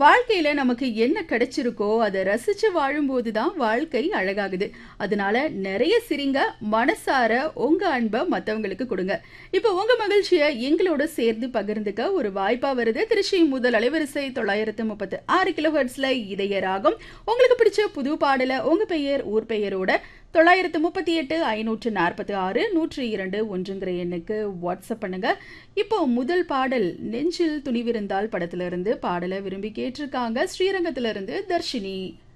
வாழ்க்கையில நமக்கு என்ன கிடைச்சிருக்கோ அதை ரசிச்சு வாழும்போது தான் வாழ்க்கை அழகாகுது அதனால நிறைய சிரிங்க மனசார உங்க அன்பை மத்தவங்களுக்கு கொடுங்க இப்போ உங்க மகிழ்ச்சியை எங்களோட சேர்ந்து பகிர்ந்துக்க ஒரு வாய்ப்பா வருது திருச்சி முதல் அலைவரிசை தொள்ளாயிரத்து முப்பத்து ஆறு கிலோ ஹெர்ட்ஸ்ல இதய ராகம் உங்களுக்கு பிடிச்ச புது பாடல உங்க பெயர் ஊர் பெயரோட தொள்ளாயிரத்து முப்பத்தி எட்டு ஐநூற்று நாற்பத்தி ஆறு நூற்றி இரண்டு ஒன்றுங்கிற எண்ணுக்கு வாட்ஸ்அப் பண்ணுங்க இப்போ முதல் பாடல் நெஞ்சில் துணிவிருந்தால் படத்துல இருந்து பாடலை விரும்பி கேட்டிருக்காங்க ஸ்ரீரங்கத்துல இருந்து தர்ஷினி